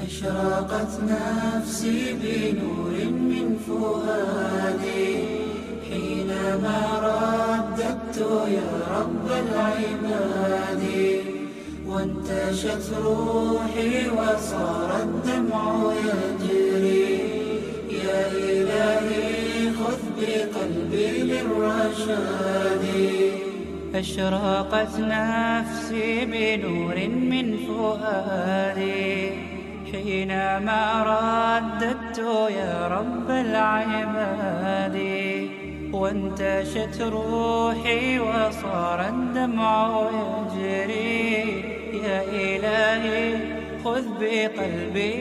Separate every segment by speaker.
Speaker 1: أشرقت نفسي بنور من فؤادي حينما رددت يا رب العباد وانتشت روحي وصار الدمع يجري يا إلهي خذ بقلبي للرشاد أشرقت نفسي بنور من فؤادي حينما رددت يا رب العباد وانتشت روحي وصار الدمع يجري يا إلهي خذ بقلبي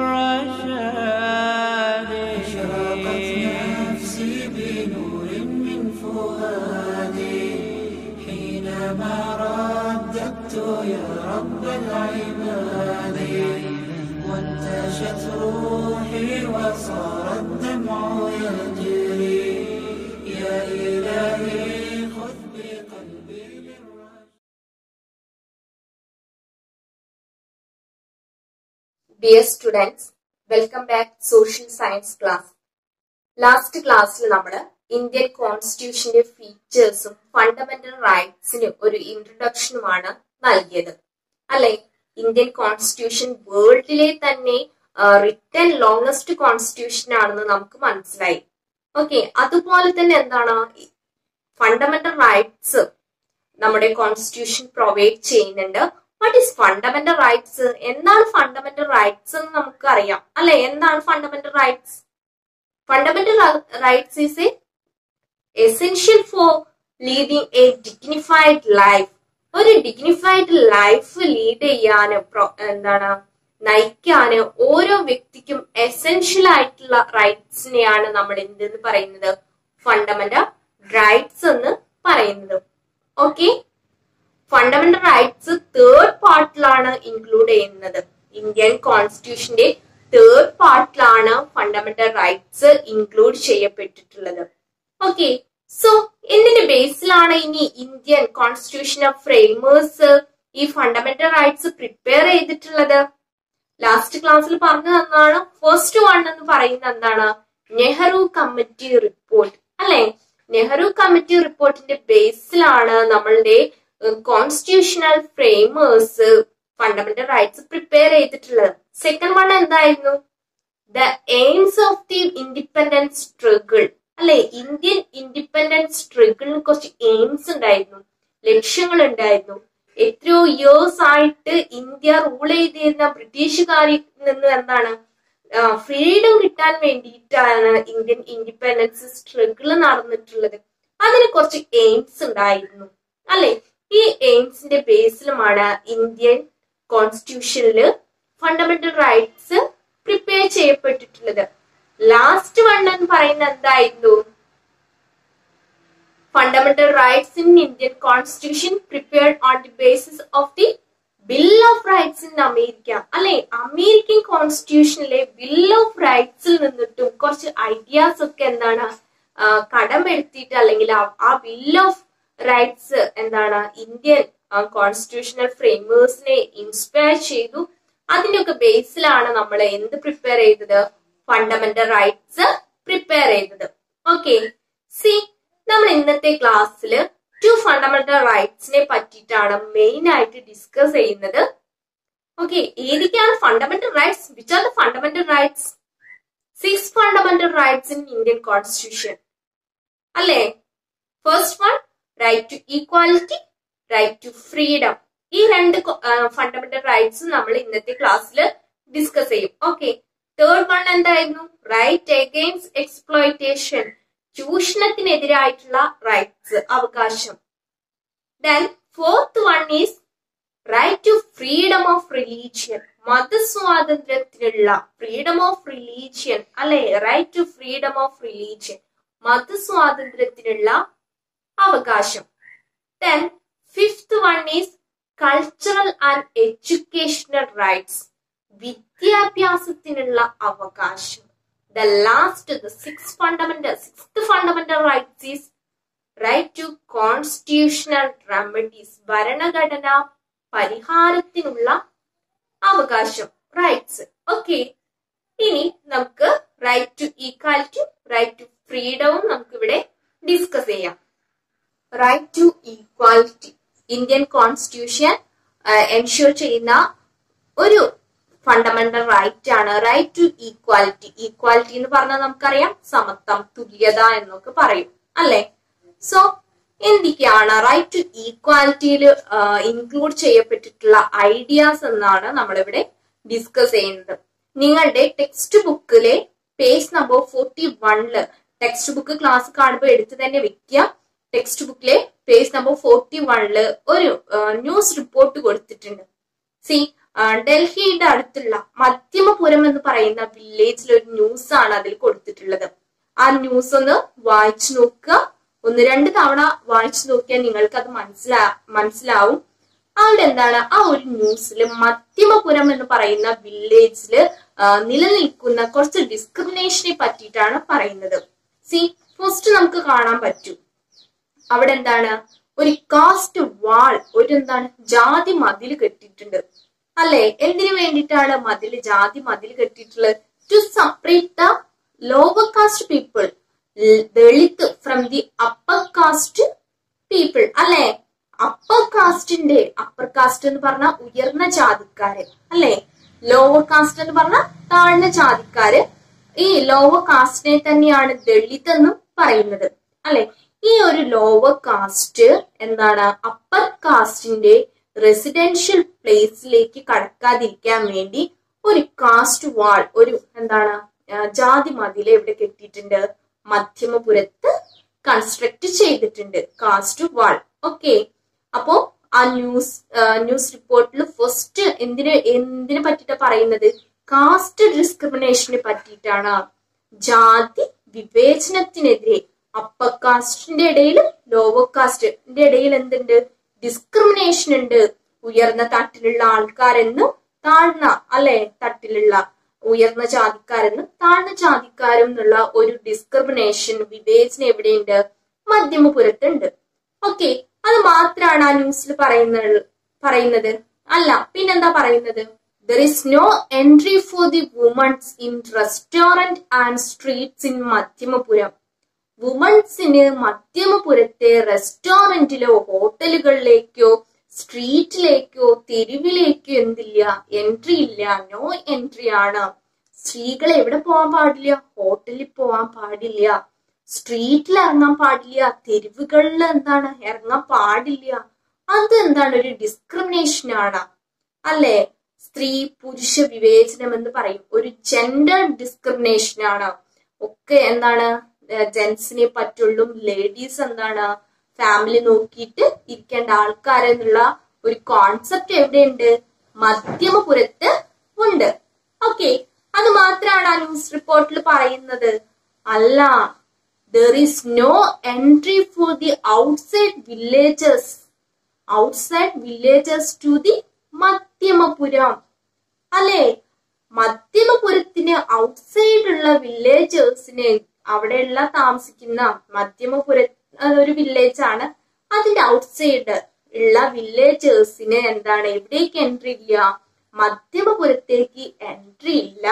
Speaker 1: للرشاد أشرقت نفسي بنور من فؤادي حينما رددت يا رب العباد وانتشت روحي وصار الدمع يجري يا إلهي خذ بقلبي للرشاد
Speaker 2: dear students welcome back social science class last ക്ലാസ്സിൽ നമ്മൾ Indian കോൺസ്റ്റിറ്റ്യൂഷന്റെ ഫീച്ചേഴ്സും ഫണ്ടമെന്റൽ റൈറ്റ്സിനും ഒരു ഇൻട്രൊഡക്ഷനുമാണ് നൽകിയത് അല്ലെ ഇന്ത്യൻ കോൺസ്റ്റിറ്റ്യൂഷൻ വേൾഡിലെ തന്നെ റിട്ടേൺ ലോങ്സ്റ്റ് കോൺസ്റ്റിറ്റ്യൂഷൻ ആണെന്ന് നമുക്ക് മനസ്സിലായി ഓക്കെ അതുപോലെ തന്നെ എന്താണ് ഫണ്ടമെന്റൽ റൈറ്റ്സ് നമ്മുടെ കോൺസ്റ്റിറ്റ്യൂഷൻ പ്രൊവൈഡ് ചെയ്യുന്നുണ്ട് വാട്ട് ഈസ് ഫണ്ടമെന്റൽ റൈറ്റ്സ് എന്താണ് ഫണ്ടമെന്റൽ റൈറ്റ്സ് എന്ന് നമുക്ക് അറിയാം അല്ലെ എന്താണ് fundamental rights fundamental rights is a essential for leading a dignified life ഒരു ഡിഗ്നിഫൈഡ് ലൈഫ് ലീഡ് ചെയ്യാന് എന്താണ് നയിക്കാന് ഓരോ വ്യക്തിക്കും എസെൻഷ്യൽ ആയിട്ടുള്ള റൈറ്റ്സിനെയാണ് നമ്മൾ എന്തെന്ന് പറയുന്നത് ഫണ്ടമെന്റൽ റൈറ്റ്സ് എന്ന് പറയുന്നത് ഓക്കെ ഫണ്ടമെന്റൽ റൈറ്റ്സ് തേർഡ് പാർട്ടിലാണ് ഇൻക്ലൂഡ് ചെയ്യുന്നത് ഇന്ത്യൻ കോൺസ്റ്റിറ്റ്യൂഷന്റെ തേർഡ് പാർട്ടിലാണ് ഫണ്ടമെന്റൽ റൈറ്റ്സ് ഇൻക്ലൂഡ് ചെയ്യപ്പെട്ടിട്ടുള്ളത് ഓക്കെ സോ എന്തിന്റെ ബേസിലാണ് ഇനി ഇന്ത്യൻ കോൺസ്റ്റിറ്റ്യൂഷൻ ഓഫ് ഫ്രെയിമേഴ്സ് ഈ ഫണ്ടമെന്റൽ റൈറ്റ്സ് പ്രിപ്പയർ ചെയ്തിട്ടുള്ളത് ലാസ്റ്റ് ക്ലാസ്സിൽ പറഞ്ഞു തന്നാണ് ഫസ്റ്റ് വൺ എന്ന് പറയുന്നത് എന്താണ് നെഹ്റു കമ്മിറ്റി റിപ്പോർട്ട് അല്ലെ നെഹ്റു കമ്മിറ്റി റിപ്പോർട്ടിന്റെ ബേസിലാണ് നമ്മളുടെ constitutional framers fundamental rights prepare ചെയ്തിട്ടുള്ളത് സെക്കൻഡ് വൺ എന്തായിരുന്നു the aims of the independence struggle അല്ലെ ഇന്ത്യൻ ഇൻഡിപെൻഡൻസ് സ്ട്രഗിളിന് കുറച്ച് എയിംസ് ഉണ്ടായിരുന്നു ലക്ഷ്യങ്ങൾ ഉണ്ടായിരുന്നു എത്രയോ ഇയേഴ്സ് ആയിട്ട് ഇന്ത്യ റൂൾ ചെയ്തിരുന്ന ബ്രിട്ടീഷുകാരിൽ നിന്ന് എന്താണ് ഫ്രീഡം കിട്ടാൻ വേണ്ടിയിട്ടാണ് ഇന്ത്യൻ ഇൻഡിപെൻഡൻസ് സ്ട്രഗിൾ നടന്നിട്ടുള്ളത് അതിന് കുറച്ച് എയിംസ് ഉണ്ടായിരുന്നു അല്ലെ ഈ എയിംസിന്റെ ബേസിലുമാണ് ഇന്ത്യൻ കോൺസ്റ്റിറ്റ്യൂഷനിൽ ഫണ്ടമെന്റൽ റൈറ്റ്സ് പ്രിപ്പയർ ചെയ്യപ്പെട്ടിട്ടുള്ളത് ലാസ്റ്റ് വൺ എന്ന് പറയുന്നത് എന്തായിരുന്നു fundamental rights in Indian constitution prepared on the basis of the bill of rights in America അല്ലെ അമേരിക്കൻ കോൺസ്റ്റിറ്റ്യൂഷനിലെ ബിൽ ഓഫ് റൈറ്റ്സിൽ നിന്നിട്ടും കുറച്ച് ഐഡിയാസ് ഒക്കെ എന്താണ് കടമെടുത്തിട്ട് അല്ലെങ്കിൽ ആ ബിൽ ഓഫ് റൈറ്റ്സ് എന്താണ് ഇന്ത്യൻ കോൺസ്റ്റിറ്റ്യൂഷണൽ ഫ്രെയിമേഴ്സിനെ ഇൻസ്പയർ ചെയ്തു അതിന്റെയൊക്കെ ബേസിലാണ് നമ്മൾ എന്ത് പ്രിപ്പയർ ചെയ്തത് ഫണ്ടമെന്റൽ റൈറ്റ്സ് പ്രിപ്പയർ ചെയ്തത് ഓക്കെ സി നമ്മൾ ഇന്നത്തെ ക്ലാസ്സിൽ ടു ഫണ്ടമെന്റൽ റൈറ്റ്സിനെ പറ്റിയിട്ടാണ് മെയിൻ ആയിട്ട് ഡിസ്കസ് ചെയ്യുന്നത് ഓക്കെ ഏതൊക്കെയാണ് fundamental rights which are the fundamental rights six fundamental rights in Indian constitution അല്ലേ first one right to equality right to freedom ഈ രണ്ട് ഫണ്ടമെന്റൽ റൈറ്റ്സ് നമ്മൾ ഇന്നത്തെ ക്ലാസ്സിൽ ഡിസ്കസ് ചെയ്യും ഓക്കെ തേർഡ് വൺ എന്തായിരുന്നു റൈറ്റ് അഗെയിൻസ്റ്റ് എക്സ്പ്ലോയിറ്റേഷൻ ചൂഷണത്തിനെതിരായിട്ടുള്ള റൈറ്റ്സ് അവകാശം then fourth one is right to freedom of religion മതസ്വാതന്ത്ര്യത്തിനുള്ള ഫ്രീഡം ഓഫ് റിലീജിയൻ അല്ലെ right to freedom of religion മതസ്വാതന്ത്ര്യത്തിനുള്ള അവകാശം then fifth one is cultural and educational rights വിദ്യാഭ്യാസത്തിനുള്ള അവകാശം the last the sixth fundamental sixth fundamental rights is right to constitutional remedies ഭരണഘടന പരിഹാരത്തിനുള്ള അവകാശം rights okay ഇനി നമുക്ക് right to equality right to ഫ്രീഡവും നമുക്ക് ഇവിടെ ഡിസ്കസ് ചെയ്യാം right to equality Indian constitution ensure ചെയ്യുന്ന ഒരു ഫണ്ടമെന്റൽ റൈറ്റ് ആണ് റൈറ്റ് ടു ഈക്വാലിറ്റി ഈക്വാലിറ്റി എന്ന് പറഞ്ഞാൽ നമുക്കറിയാം സമത്വം തുല്യത എന്നൊക്കെ പറയും അല്ലെ സോ എന്തൊക്കെയാണ് റൈറ്റ് ടു ഈക്വാലിറ്റിയിൽ ഇൻക്ലൂഡ് ചെയ്യപ്പെട്ടിട്ടുള്ള ഐഡിയാസ് എന്നാണ് നമ്മളിവിടെ ഡിസ്കസ് ചെയ്യുന്നത് നിങ്ങളുടെ ടെക്സ്റ്റ് ബുക്കിലെ പേജ് നമ്പർ ഫോർട്ടി വണ്ണില് ടെക്സ്റ്റ് ബുക്ക് ക്ലാസ് കാണുമ്പോൾ എടുത്ത് തന്നെ വെക്കുക ടെക്സ്റ്റ് ബുക്കിലെ പേജ് നമ്പർ ഫോർട്ടി വണ്ണില് ഒരു ന്യൂസ് റിപ്പോർട്ട് കൊടുത്തിട്ടുണ്ട് സി ഡൽഹിയുടെ അടുത്തുള്ള മധ്യമപുരം എന്ന് പറയുന്ന വില്ലേജിൽ ഒരു ന്യൂസ് ആണ് അതിൽ കൊടുത്തിട്ടുള്ളത് ആ ന്യൂസ് ഒന്ന് വായിച്ചു നോക്കുക ഒന്ന് രണ്ട് തവണ വായിച്ചു നോക്കിയാൽ നിങ്ങൾക്ക് അത് മനസ്സിലാ മനസ്സിലാവും അവിടെ എന്താണ് ആ ഒരു ന്യൂസിൽ മധ്യമപുരം എന്ന് പറയുന്ന വില്ലേജില് നിലനിൽക്കുന്ന കുറച്ച് ഡിസ്ക്രിമിനേഷനെ പറ്റിയിട്ടാണ് പറയുന്നത് സി ഫസ്റ്റ് നമുക്ക് കാണാൻ പറ്റും അവിടെ എന്താണ് ഒരു കാസ്റ്റ് വാൾ ഒരു എന്താണ് ജാതി മതിൽ കെട്ടിയിട്ടുണ്ട് അല്ലെ എന്തിനു വേണ്ടിയിട്ടാണ് മതിൽ ജാതി മതിൽ കെട്ടിയിട്ടുള്ളത് to separate the lower caste people Dalit from the upper caste people അല്ലെ അപ്പർ കാസ്റ്റിന്റെ അപ്പർ കാസ്റ്റ് എന്ന് പറഞ്ഞാൽ ഉയർന്ന ജാതിക്കാര് അല്ലെ ലോവർ കാസ്റ്റ് എന്ന് പറഞ്ഞാൽ താഴ്ന്ന ജാതിക്കാര് ഈ ലോവർ കാസ്റ്റിനെ തന്നെയാണ് ദളിത് എന്നും പറയുന്നത് അല്ലെ ഈ ഒരു ലോവർ കാസ്റ്റ് എന്താണ് അപ്പർ കാസ്റ്റിന്റെ റെസിഡൻഷ്യൽ പ്ലേസിലേക്ക് കടക്കാതിരിക്കാൻ വേണ്ടി ഒരു കാസ്റ്റ് വാൾ ഒരു എന്താണ് ജാതി മതിൽ എവിടെ കെട്ടിയിട്ടുണ്ട് മധ്യമപുരത്ത് കൺസ്ട്രക്ട് ചെയ്തിട്ടുണ്ട് കാസ്റ്റ് വാൾ ഓക്കെ അപ്പോ ആ ന്യൂസ് ന്യൂസ് റിപ്പോർട്ടിൽ ഫസ്റ്റ് എന്തിന് എന്തിനെ പറ്റിയിട്ടാ പറയുന്നത് കാസ്റ്റ് ഡിസ്ക്രിമിനേഷനെ പറ്റിയിട്ടാണ് ജാതി വിവേചനത്തിനെതിരെ അപ്പർ കാസ്റ്റിന്റെ ഇടയിലും ലോവർ കാസ്റ്റിന്റെ ഇടയിൽ എന്തുണ്ട് ഡിസ്ക്രിമിനേഷൻ ഉണ്ട് ഉയർന്ന തട്ടിലുള്ള ആൾക്കാരെന്നും താഴ്ന്ന അല്ലെ തട്ടിലുള്ള ഉയർന്ന ജാതിക്കാരെന്നും താഴ്ന്ന ജാതിക്കാരും എന്നുള്ള ഒരു ഡിസ്ക്രിമിനേഷൻ വിവേചനം എവിടെയുണ്ട് മധ്യമപുരത്തുണ്ട് ഓക്കെ അത് മാത്രമാണ് ആ ന്യൂസിൽ പറയുന്നത് പറയുന്നത് അല്ല പിന്നെന്താ പറയുന്നത് there is no entry for the womens in restaurant and streets in Madhyamapuram വുമൺസിന് മധ്യമപുരത്തെ റെസ്റ്റോറന്റിലോ ഹോട്ടലുകളിലേക്കോ സ്ട്രീറ്റിലേക്കോ തെരുവിലേക്കോ എന്തില്ല എൻട്രി ഇല്ല നോ എൻട്രി ആണ് സ്ത്രീകൾ എവിടെ പോകാൻ പാടില്ല ഹോട്ടലിൽ പോകാൻ പാടില്ല സ്ട്രീറ്റിൽ ഇറങ്ങാൻ പാടില്ല തെരുവുകളിൽ എന്താണ് ഇറങ്ങാൻ പാടില്ല അത് എന്താണ് ഒരു ഡിസ്ക്രിമിനേഷൻ ആണ് അല്ലെ സ്ത്രീ പുരുഷ വിവേചനം എന്ന് പറയും ഒരു ജെൻഡർ ഡിസ്ക്രിമിനേഷൻ ആണ് ഒക്കെ എന്താണ് ജെൻസിനെ പറ്റുള്ളൂ ലേഡീസ് എന്താണ് ഫാമിലി നോക്കിയിട്ട് ഇരിക്കേണ്ട ആൾക്കാരെന്നുള്ള ഒരു കോൺസെപ്റ്റ് എവിടെയുണ്ട് മധ്യമപുരത്ത് ഉണ്ട് ഓക്കെ അത് മാത്രമാണ് ആ ന്യൂസ് റിപ്പോർട്ടിൽ പറയുന്നത് അല്ല there is no entry for the outside villages outside villages to the Madhyamapuram അല്ലെ മധ്യമപുരത്തിന് ഔട്ട്സൈഡ് ഉള്ള വില്ലേജേഴ്സിന് അവിടെയുള്ള താമസിക്കുന്ന മധ്യമപുര ഒരു വില്ലേജ് ആണ് അതിന്റെ ഔട്ട്സൈഡ് ഉള്ള വില്ലേജേഴ്സിന് എന്താണ് എവിടേക്ക് എൻട്രി ഇല്ല മധ്യമപുരത്തേക്ക് എൻട്രി ഇല്ല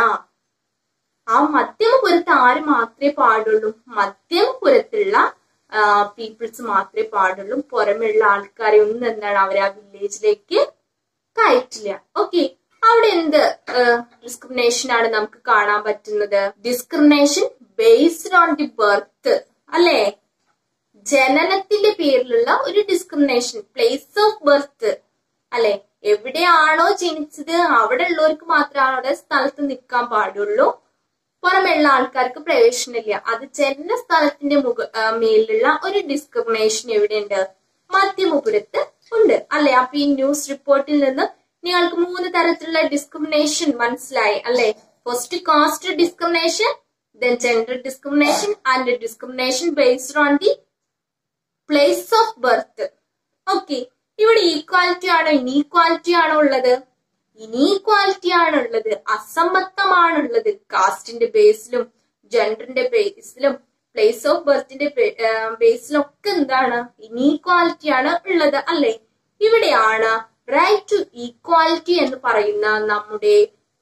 Speaker 2: ആ മധ്യമപുരത്ത് ആര് മാത്രമേ പാടുള്ളൂ മധ്യമപുരത്തുള്ള പീപ്പിൾസ് മാത്രമേ പാടുള്ളൂ പുറമെയുള്ള ആൾക്കാരെ ഒന്നും എന്താണ് അവർ ആ വില്ലേജിലേക്ക് കയറ്റില്ല ഓക്കെ അവിടെ എന്ത് ഡിസ്ക്രിമിനേഷൻ ആണ് നമുക്ക് കാണാൻ പറ്റുന്നത് discrimination based on the birth അല്ലെ ജനനത്തിന്റെ പേരിലുള്ള ഒരു ഡിസ്ക്രിമിനേഷൻ പ്ലേസ് ഓഫ് ബർത്ത് അല്ലെ എവിടെയാണോ ജനിച്ചത് അവിടെ ഉള്ളവർക്ക് മാത്രമേ അവിടെ സ്ഥലത്ത് നിൽക്കാൻ പാടുള്ളൂ പുറമെയുള്ള ആൾക്കാർക്ക് പ്രവേശനമില്ല അത് ജനന സ്ഥലത്തിന്റെ മുഖ മേലിലുള്ള ഒരു ഡിസ്ക്രിമിനേഷൻ എവിടെയുണ്ട് മധ്യമപുരത്ത് ഉണ്ട് അല്ലെ അപ്പൊ ഈ ന്യൂസ് റിപ്പോർട്ടിൽ നിന്ന് നിങ്ങൾക്ക് മൂന്ന് തരത്തിലുള്ള ഡിസ്ക്രിമിനേഷൻ മനസ്സിലായി അല്ലെ first caste discrimination then gender discrimination and discrimination based on the place of birth okay ഇവിടെ ഈക്വാലിറ്റി ആണോ ഇനീക്വാലിറ്റി ആണോ ഉള്ളത് ഇനീക്വാലിറ്റി ആണ് ഉള്ളത് അസമത്വമാണുള്ളത് കാസ്റ്റിന്റെ ബേസിലും ജെൻഡറിന്റെ ബേസിലും പ്ലേസ് ഓഫ് ബർത്തിന്റെ ബേസിലും ഒക്കെ എന്താണ് ഇനീക്വാലിറ്റി ആണ് ഉള്ളത് അല്ലെ ഇവിടെയാണ് റൈറ്റ് ടു ഈക്വാലിറ്റി എന്ന് പറയുന്ന നമ്മുടെ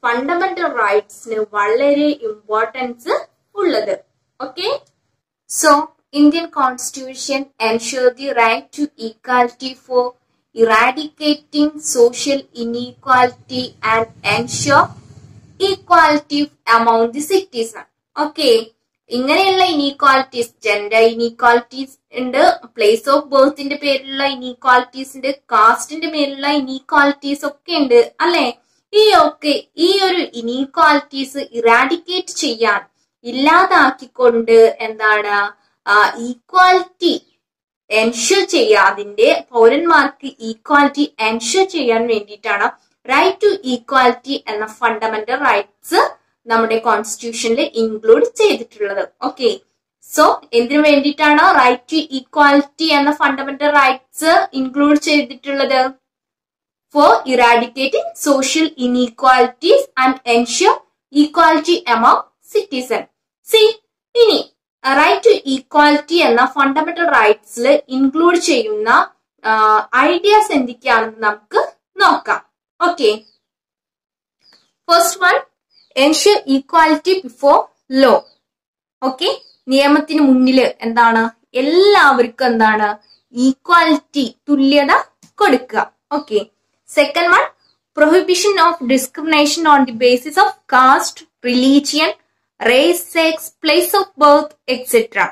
Speaker 2: ഫണ്ടമെന്റൽ റൈറ്റ്സിന് വളരെ ഇമ്പോർട്ടൻസ് ഉള്ളത് okay so Indian constitution ensure the right to equality for eradicating social inequality and ensure equality amount the citizen okay ഇങ്ങനെയുള്ള ഇനീക്വാലിറ്റീസ് ജെൻഡർ ഇനീക്വാലിറ്റീസ് ഉണ്ട് പ്ലേസ് ഓഫ് ബർത്തിന്റെ പേരിലുള്ള ഇനീക്വാലിറ്റീസ് ഉണ്ട് കാസ്റ്റിന്റെ പേരിലുള്ള ഇനീക്വാലിറ്റീസ് ഒക്കെ ഉണ്ട് അല്ലെ ഈ ഒക്കെ ഈ ഒരു ഇനീക്വാലിറ്റീസ് ഇറാഡിക്കേറ്റ് ചെയ്യാൻ ഇല്ലാതാക്കിക്കൊണ്ട് എന്താണ് ഈക്വാലിറ്റി എൻഷുർ ചെയ്യുക അതിന്റെ പൗരന്മാർക്ക് ഈക്വാലിറ്റി എൻഷുർ ചെയ്യാൻ വേണ്ടിയിട്ടാണ് റൈറ്റ് ടു ഈക്വാലിറ്റി എന്ന ഫണ്ടമെന്റൽ റൈറ്റ്സ് നമ്മുടെ കോൺസ്റ്റിറ്റ്യൂഷനിൽ ഇൻക്ലൂഡ് ചെയ്തിട്ടുള്ളത് ഓക്കെ സോ എന്തിനു വേണ്ടിയിട്ടാണ് റൈറ്റ് ടു ഈക്വാലിറ്റി എന്ന ഫണ്ടമെന്റൽ റൈറ്റ്സ് ഇൻക്ലൂഡ് ചെയ്തിട്ടുള്ളത് for eradicating social inequalities and ensure equality among citizen see ഇനി റൈറ്റ് ടു ഈക്വാലിറ്റി എന്ന ഫണ്ടമെന്റൽ റൈറ്റ്സിൽ ഇൻക്ലൂഡ് ചെയ്യുന്ന ഐഡിയാസ് എന്തൊക്കെയാണെന്ന് നമുക്ക് നോക്കാം okay first one ensure equality before law okay നിയമത്തിന് മുന്നിൽ എന്താണ് എല്ലാവർക്കും എന്താണ് ഈക്വാലിറ്റി തുല്യത കൊടുക്കുക okay second one prohibition of discrimination on the basis of caste religion race sex place of birth etcetera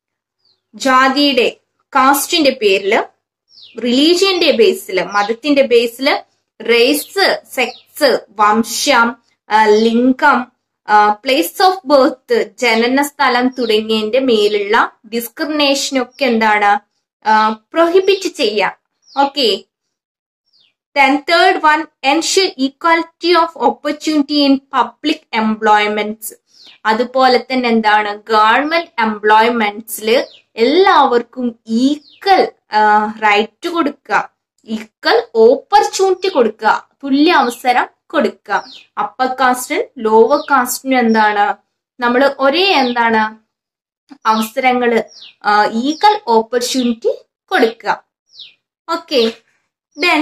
Speaker 2: ജാതിയുടെ കാസ്റ്റിന്റെ പേരില് റിലീജിയന്റെ ബേസിൽ മതത്തിന്റെ ബേസിൽ റേസ് സെക്സ് വംശം ലിംഗം പ്ലേസ് ഓഫ് ബർത്ത് ജനന സ്ഥലം തുടങ്ങിയതിന്റെ മേലുള്ള ഡിസ്ക്രിമിനേഷനൊക്കെ എന്താണ് പ്രൊഹിബിറ്റ് ചെയ്യാം okay then third one ensure equality of opportunity in public employments അതുപോലെ തന്നെ എന്താണ് ഗവൺമെന്റ് എംപ്ലോയ്മെന്റ്സിൽ എല്ലാവർക്കും ഈക്വൽ റൈറ്റ് കൊടുക്കുക ഈക്വൽ ഓപ്പർച്യൂണിറ്റി കൊടുക്കുക തുല്യ അവസരം കൊടുക്കുക അപ്പർ കാസ്റ്റിനും ലോവർ കാസ്റ്റിനും എന്താണ് നമ്മൾ ഒരേ എന്താണ് അവസരങ്ങള് ഈക്വൽ ഓപ്പർച്യൂണിറ്റി കൊടുക്കുക okay then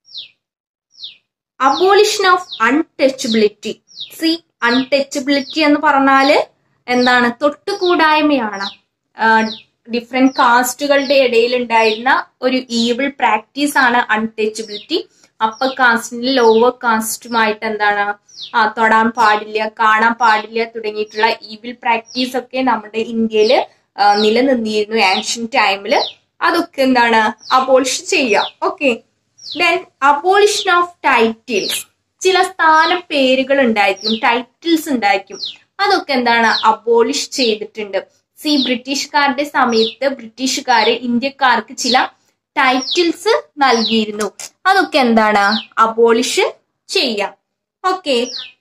Speaker 2: abolition of untouchability see untouchability എന്ന് പറഞ്ഞാല് എന്താണ് തൊട്ടുകൂടായ്മയാണ് ഡിഫറെന്റ് കാസ്റ്റുകളുടെ ഇടയിൽ ഉണ്ടായിരുന്ന ഒരു ഈവിൾ പ്രാക്ടീസ് ആണ് അൺടച്ചബിലിറ്റി അപ്പർ കാസ്റ്റിന്റെ ലോവർ കാസ്റ്റുമായിട്ട് എന്താണ് ആ തൊടാൻ പാടില്ല കാണാൻ പാടില്ല തുടങ്ങിയിട്ടുള്ള ഈവിൾ പ്രാക്ടീസ് ഒക്കെ നമ്മുടെ ഇന്ത്യയിൽ നിലനിന്നിരുന്നു ആൻഷ്യൻ ടൈമിൽ അതൊക്കെ എന്താണ് അബോളിഷ് ചെയ്യുക okay then abolition of titles ചില സ്ഥാന പേരുകൾ ഉണ്ടായിരിക്കും ടൈറ്റിൽസ് ഉണ്ടായിരിക്കും അതൊക്കെ എന്താണ് അബോളിഷ് ചെയ്തിട്ടുണ്ട് സി ബ്രിട്ടീഷുകാരുടെ സമയത്ത് ബ്രിട്ടീഷുകാര് ഇന്ത്യക്കാർക്ക് ചില ടൈറ്റിൽസ് നൽകിയിരുന്നു അതൊക്കെ എന്താണ് അബോളിഷ് ചെയ്യാം ഓക്കെ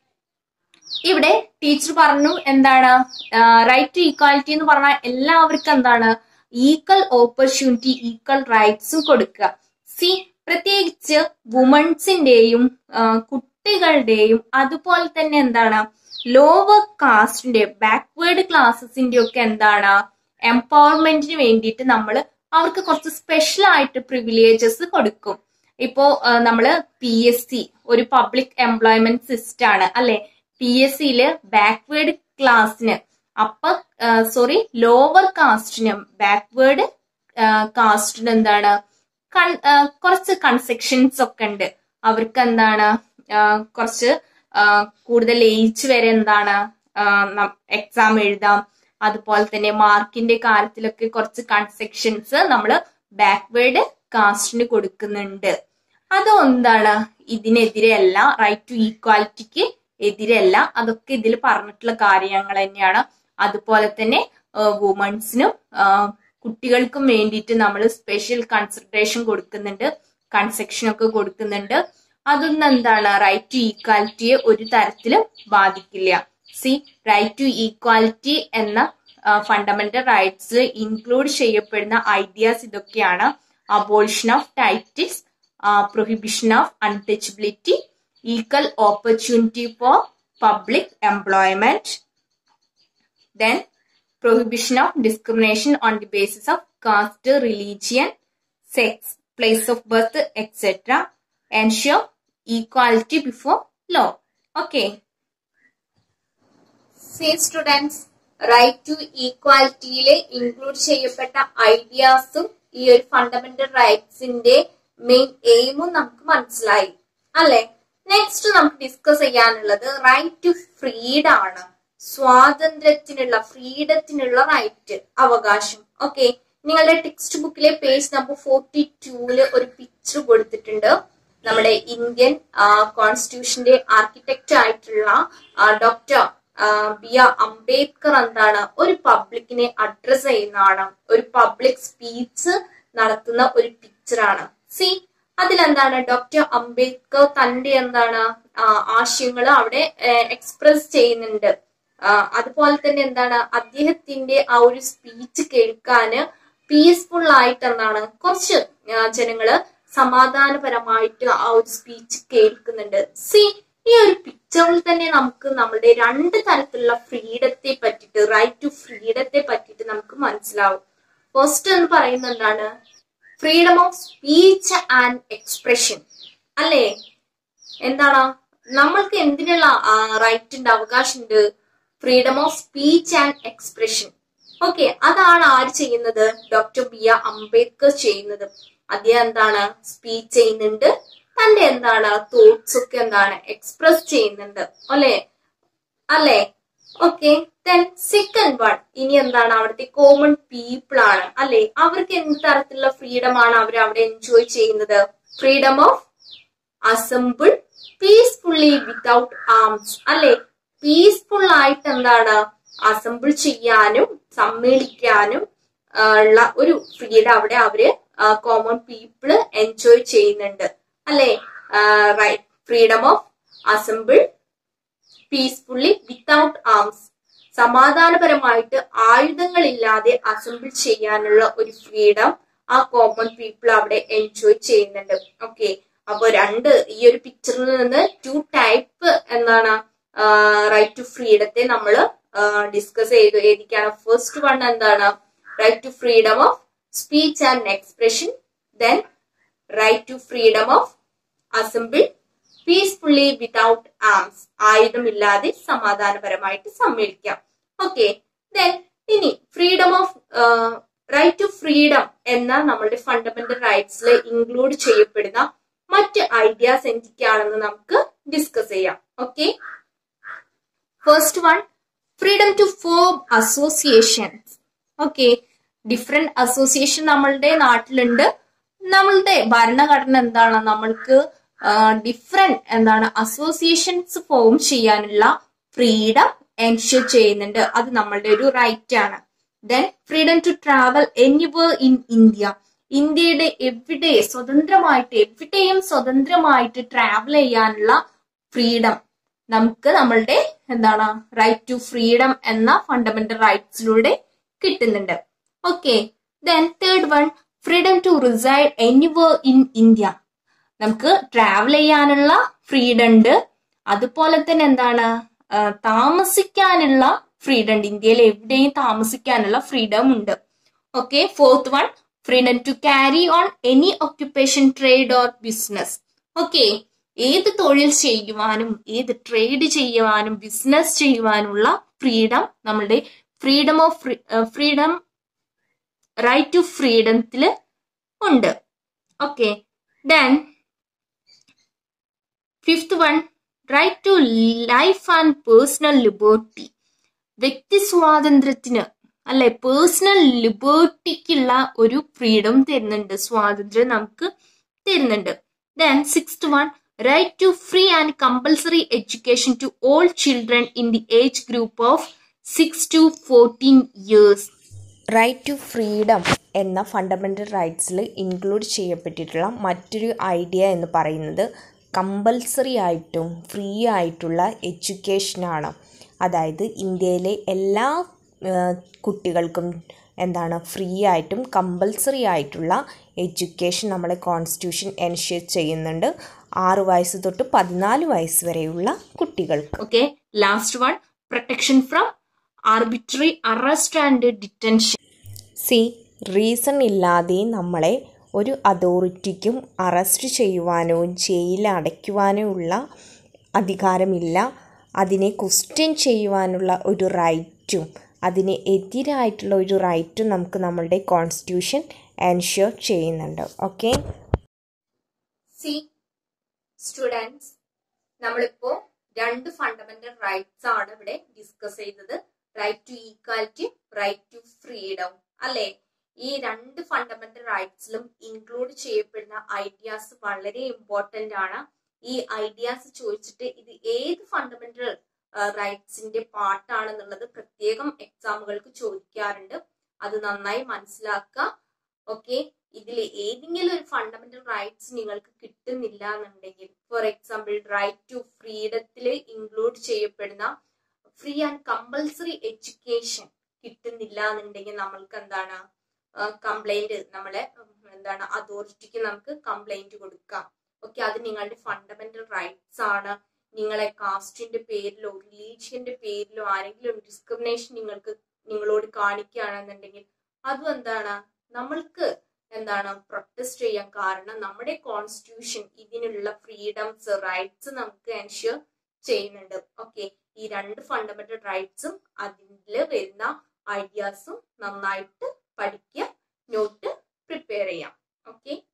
Speaker 2: ഇവിടെ ടീച്ചർ പറഞ്ഞു എന്താണ് റൈറ്റ് ടു ഈക്വാലിറ്റി എന്ന് പറഞ്ഞാൽ എല്ലാവർക്കും എന്താണ് ഈക്വൽ ഓപ്പർച്യൂണിറ്റി ഈക്വൽ റൈറ്റ്സും കൊടുക്കുക സി പ്രത്യേകിച്ച് വുമൺസിന്റെയും കുട്ടികളുടെയും അതുപോലെ തന്നെ എന്താണ് ലോവർ കാസ്റ്റിന്റെ ബാക്ക്വേർഡ് ക്ലാസസിന്റെ ഒക്കെ എന്താണ് എംപവർമെന്റിന് വേണ്ടിയിട്ട് നമ്മൾ അവർക്ക് കുറച്ച് സ്പെഷ്യൽ ആയിട്ട് പ്രിവിലേജസ് കൊടുക്കും ഇപ്പോ നമ്മള് പി എസ് സി ഒരു പബ്ലിക് എംപ്ലോയ്മെന്റ് സിസ്റ്റം ആണ് അല്ലെ പി എസ് സിയില് ബാക്ക്വേർഡ് ക്ലാസ്സിന് അപ്പൊ സോറി ലോവർ കാസ്റ്റിനും ബാക്ക്വേർഡ് കാസ്റ്റിന് എന്താണ് കുറച്ച് കൺസെക്ഷൻസ് ഒക്കെ ഉണ്ട് അവർക്ക് എന്താണ് കുറച്ച് കൂടുതൽ ഏജ് വരെ എന്താണ് എക്സാം എഴുതാം അതുപോലെ തന്നെ മാർക്കിന്റെ കാര്യത്തിലൊക്കെ കുറച്ച് കൺസെക്ഷൻസ് നമ്മൾ ബാക്ക്വേർഡ് കാസ്റ്റിന് കൊടുക്കുന്നുണ്ട് അതെന്താണ് ഇതിനെതിരെയല്ല റൈറ്റ് ടു ഈക്വാലിറ്റിക്ക് എതിരല്ല അതൊക്കെ ഇതിൽ പറഞ്ഞിട്ടുള്ള കാര്യങ്ങൾ തന്നെയാണ് അതുപോലെ തന്നെ വുമൺസിനും കുട്ടികൾക്കും വേണ്ടിയിട്ട് നമ്മൾ സ്പെഷ്യൽ കൺസിഡറേഷൻ കൊടുക്കുന്നുണ്ട് കൺസെക്ഷൻ ഒക്കെ കൊടുക്കുന്നുണ്ട് അതൊന്നും എന്താണ് റൈറ്റ് ടു ഈക്വാലിറ്റിയെ ഒരു തരത്തിലും ബാധിക്കില്ല സി റൈറ്റ് ടു ഈക്വാലിറ്റി എന്ന ഫണ്ടമെന്റൽ റൈറ്റ്സിൽ ഇൻക്ലൂഡ് ചെയ്യപ്പെടുന്ന ഐഡിയാസ് ഇതൊക്കെയാണ് abolition of titles prohibition of untouchability equal opportunity for public employment then prohibition of discrimination on the basis of caste, religion, sex, place of birth, etc. Ensure equality before law. Okay see students right to ഈക്വാലിറ്റിയിൽ include ചെയ്യപ്പെട്ട ഐഡിയാസും ഈ ഒരു fundamental റൈറ്റ്സിന്റെ main എയിമും നമുക്ക് മനസ്സിലായി അല്ലെ next നമുക്ക് discuss ചെയ്യാനുള്ളത് റൈറ്റ് ടു ഫ്രീഡം ആണ് സ്വാതന്ത്ര്യത്തിനുള്ള ഫ്രീഡത്തിനുള്ള റൈറ്റ് അവകാശം ഓക്കെ നിങ്ങളുടെ ടെക്സ്റ്റ് ബുക്കിലെ പേജ് നമ്പർ ഫോർട്ടി ടൂല് ഒരു പിക്ചർ കൊടുത്തിട്ടുണ്ട് നമ്മുടെ ഇന്ത്യൻ കോൺസ്റ്റിറ്റ്യൂഷന്റെ ആർക്കിടെക്റ്റ് ആയിട്ടുള്ള ഡോക്ടർ ബി ആർ അംബേദ്കർ എന്താണ് ഒരു പബ്ലിക്കിനെ അഡ്രസ് ചെയ്യുന്നതാണ് ഒരു പബ്ലിക് സ്പീച്ച് നടത്തുന്ന ഒരു പിക്ചറാണ് സി അതിലെന്താണ് ഡോക്ടർ അംബേദ്കർ തന്റെ എന്താണ് ആശയങ്ങൾ അവിടെ എക്സ്പ്രസ് ചെയ്യുന്നുണ്ട് അതുപോലെ തന്നെ എന്താണ് അദ്ദേഹത്തിന്റെ ആ ഒരു സ്പീച്ച് കേൾക്കാന് പീസ്ഫുൾ ആയിട്ട് എന്താണ് കുറച്ച് ജനങ്ങള് സമാധാനപരമായിട്ട് ആ ഒരു സ്പീച്ച് കേൾക്കുന്നുണ്ട് സി ഈ ഒരു പിക്ചറിൽ തന്നെ നമുക്ക് നമ്മുടെ രണ്ട് തരത്തിലുള്ള ഫ്രീഡത്തെ പറ്റിയിട്ട് റൈറ്റ് ടു ഫ്രീഡത്തെ പറ്റിയിട്ട് നമുക്ക് മനസ്സിലാവും ഫസ്റ്റ് എന്ന് പറയുന്നത് എന്താണ് freedom of speech and expression അല്ലേ എന്താണ് നമ്മൾക്ക് എന്തിനുള്ള റൈറ്റ് ഉണ്ട് അവകാശമുണ്ട് freedom of speech and expression okay അതാണ് ആര് ചെയ്യുന്നത് ഡോക്ടർ ബി ആർ അംബേദ്കർ ചെയ്യുന്നത് അദ്ദേഹം എന്താണ് സ്പീച്ച് ചെയ്യുന്നുണ്ട് തന്റെ എന്താണ് തോട്ട്സ് ഒക്കെ എന്താണ് എക്സ്പ്രസ് ചെയ്യുന്നുണ്ട് അല്ലെ അല്ലെ ഓക്കെ ദെൻ സെക്കൻഡ് വൺ ഇനി എന്താണ് അവിടുത്തെ കോമൺ പീപ്പിൾ ആണ് അല്ലെ അവർക്ക് എന്ത് തരത്തിലുള്ള ഫ്രീഡം ആണ് അവർ അവിടെ എൻജോയ് ചെയ്യുന്നത് freedom of assemble peacefully without arms അല്ലെ പീസ്ഫുൾ ആയിട്ട് എന്താണ് അസംബിൾ ചെയ്യാനും സമ്മേളിക്കാനും ഉള്ള ഒരു ഫ്രീഡം അവിടെ അവര് കോമൺ പീപ്പിള് എൻജോയ് ചെയ്യുന്നുണ്ട് അല്ലെ right freedom of assemble peacefully without arms സമാധാനപരമായിട്ട് ആയുധങ്ങളില്ലാതെ അസംബിൾ ചെയ്യാനുള്ള ഒരു ഫ്രീഡം ആ കോമൺ പീപ്പിൾ അവിടെ എൻജോയ് ചെയ്യുന്നുണ്ട് ഓക്കെ അപ്പൊ രണ്ട് ഈ ഒരു പിക്ചറിൽ നിന്ന് ടു ടൈപ്പ് എന്താണ് റൈറ്റ് ടു ഫ്രീഡത്തെ നമ്മൾ ഡിസ്കസ് ചെയ്തു ഏതൊക്കെയാണ് ഫസ്റ്റ് വൺ എന്താണ് right to freedom of speech and expression then right to freedom of assemble peacefully without arms ആയുധമില്ലാതെ സമാധാനപരമായിട്ട് സമ്മേളിക്കാം ഓക്കെ ദെൻ ഇനി freedom of right to freedom എന്ന നമ്മളുടെ ഫണ്ടമെന്റൽ റൈറ്റ്സിൽ ഇൻക്ലൂഡ് ചെയ്യപ്പെടുന്ന മറ്റ് ഐഡിയാസ് എന്തൊക്കെയാണെന്ന് നമുക്ക് ഡിസ്കസ് ചെയ്യാം okay first one freedom to form associations okay different association നമ്മളുടെ നാട്ടിലുണ്ട് നമ്മളുടെ ഭരണഘടന എന്താണ് നമ്മൾക്ക് ഡിഫറെന്റ് എന്താണ് അസോസിയേഷൻസ് ഫോം ചെയ്യാനുള്ള ഫ്രീഡം എൻഷുർ ചെയ്യുന്നുണ്ട് അത് നമ്മളുടെ ഒരു റൈറ്റ് ആണ് then freedom to travel anywhere in India ഇന്ത്യയുടെ എവിടെ സ്വതന്ത്രമായിട്ട് എവിടെയും സ്വതന്ത്രമായിട്ട് ട്രാവൽ ചെയ്യാനുള്ള ഫ്രീഡം നമുക്ക് നമ്മളുടെ എന്താണ് റൈറ്റ് ടു ഫ്രീഡം എന്ന ഫണ്ടമെന്റൽ റൈറ്റ്സിലൂടെ കിട്ടുന്നുണ്ട് okay then third one freedom to reside anywhere in India നമുക്ക് ട്രാവൽ ചെയ്യാനുള്ള ഫ്രീഡം ഉണ്ട് അതുപോലെ തന്നെ എന്താണ് താമസിക്കാനുള്ള ഫ്രീഡം ഉണ്ട് ഇന്ത്യയിൽ എവിടെയും താമസിക്കാനുള്ള ഫ്രീഡം ഉണ്ട് okay fourth one freedom to carry on any occupation trade or business okay ഏത് തൊഴിൽ ചെയ്യുവാനും ഏത് ട്രേഡ് ചെയ്യുവാനും ബിസിനസ് ചെയ്യുവാനുള്ള ഫ്രീഡം നമ്മളുടെ freedom of freedom right to ഫ്രീഡത്തിൽ ഉണ്ട് okay then fifth one right to life and personal liberty വ്യക്തി സ്വാതന്ത്ര്യത്തിന് അല്ലെ പേഴ്സണൽ ലിബേർട്ടിക്കുള്ള ഒരു ഫ്രീഡം തരുന്നുണ്ട് സ്വാതന്ത്ര്യം നമുക്ക് തരുന്നുണ്ട് then sixth one right to free and compulsory education to all children in the age group of six to fourteen years
Speaker 3: right to freedom എന്ന fundamental റൈറ്റ്സിൽ ഇൻക്ലൂഡ് ചെയ്യപ്പെട്ടിട്ടുള്ള മറ്റൊരു ഐഡിയ എന്ന് പറയുന്നത് കമ്പൽസറി ആയിട്ടും ഫ്രീ ആയിട്ടുള്ള എഡ്യൂക്കേഷനാണ് അതായത് ഇന്ത്യയിലെ എല്ലാ കുട്ടികൾക്കും എന്താണ് ഫ്രീ ആയിട്ടും കമ്പൽസറി ആയിട്ടുള്ള എഡ്യൂക്കേഷൻ നമ്മളെ കോൺസ്റ്റിറ്റ്യൂഷൻ എൻഷ്യൂർ ചെയ്യുന്നുണ്ട് ആറ് വയസ്സ് തൊട്ട് പതിനാല് വയസ്സ് വരെയുള്ള കുട്ടികൾക്ക്
Speaker 2: okay last one protection from arbitrary arrest and detention
Speaker 3: see reason ഇല്ലാതെ നമ്മളെ ഒരു അതോറിറ്റിക്കും അറസ്റ്റ് ചെയ്യുവാനോ ജയിലിൽ അടയ്ക്കുവാനോ ഉള്ള അധികാരമില്ല അതിനെ ക്വസ്റ്റ്യൻ ചെയ്യുവാനുള്ള ഒരു റൈറ്റും അതിന് എതിരായിട്ടുള്ള ഒരു റൈറ്റും നമുക്ക് നമ്മളുടെ കോൺസ്റ്റിറ്റ്യൂഷൻ എൻഷ്യൂർ ചെയ്യുന്നുണ്ട് ഓക്കെ
Speaker 2: സി സ്റ്റുഡൻസ് നമ്മളിപ്പോ രണ്ട് ഫണ്ടമെന്റൽ റൈറ്റ്സ് ആണ് ഇവിടെ ഡിസ്കസ് ചെയ്തത് right to equality right to freedom അല്ലെ ഈ രണ്ട് ഫണ്ടമെന്റൽ റൈറ്റ്സിലും ഇൻക്ലൂഡ് ചെയ്യപ്പെടുന്ന ഐഡിയാസ് വളരെ ഇമ്പോർട്ടന്റ് ആണ് ഈ ഐഡിയാസ് ചോദിച്ചിട്ട് ഇത് ഏത് ഫണ്ടമെന്റൽ റൈറ്റ്സിന്റെ പാർട്ടാണെന്നുള്ളത് പ്രത്യേകം എക്സാമുകൾക്ക് ചോദിക്കാറുണ്ട് അത് നന്നായി മനസ്സിലാക്കുക ഓക്കെ ഇതിൽ ഏതെങ്കിലും ഒരു ഫണ്ടമെന്റൽ റൈറ്റ്സ് നിങ്ങൾക്ക് കിട്ടുന്നില്ല എന്നുണ്ടെങ്കിൽ ഫോർ എക്സാമ്പിൾ റൈറ്റ് ടു ഫ്രീഡത്തിൽ ഇൻക്ലൂഡ് ചെയ്യപ്പെടുന്ന ഫ്രീ ആൻഡ് കമ്പൽസറി എഡ്യൂക്കേഷൻ കിട്ടുന്നില്ല എന്നുണ്ടെങ്കിൽ നമ്മൾക്ക് എന്താണ് കംപ്ലൈന്റ് നമ്മളെ എന്താണ് അതോറിറ്റിക്ക് നമുക്ക് കംപ്ലൈന്റ് കൊടുക്കാം ഓക്കെ അത് നിങ്ങളുടെ ഫണ്ടമെന്റൽ റൈറ്റ്സ് ആണ് നിങ്ങളെ കാസ്റ്റിന്റെ പേരിലോ റിലീജിയന്റെ പേരിലോ ആരെങ്കിലും ഡിസ്ക്രിമിനേഷൻ നിങ്ങൾക്ക് നിങ്ങളോട് കാണിക്കുകയാണെന്നുണ്ടെങ്കിൽ അതും എന്താണ് നമ്മൾക്ക് എന്താണ് പ്രൊട്ടസ്റ്റ് ചെയ്യാൻ കാരണം നമ്മുടെ കോൺസ്റ്റിറ്റ്യൂഷൻ ഇതിനുള്ള ഫ്രീഡംസ് റൈറ്റ്സ് നമുക്ക് എൻഷ്യൂർ ചെയ്യുന്നുണ്ട് ഓക്കെ ഈ രണ്ട് ഫണ്ടമെന്റൽ റൈറ്റ്സും അതിൽ വരുന്ന ഐഡിയാസും നന്നായിട്ട് പഠിക്കുക നോട്ട് പ്രിപ്പയർ ചെയ്യാം ഓക്കെ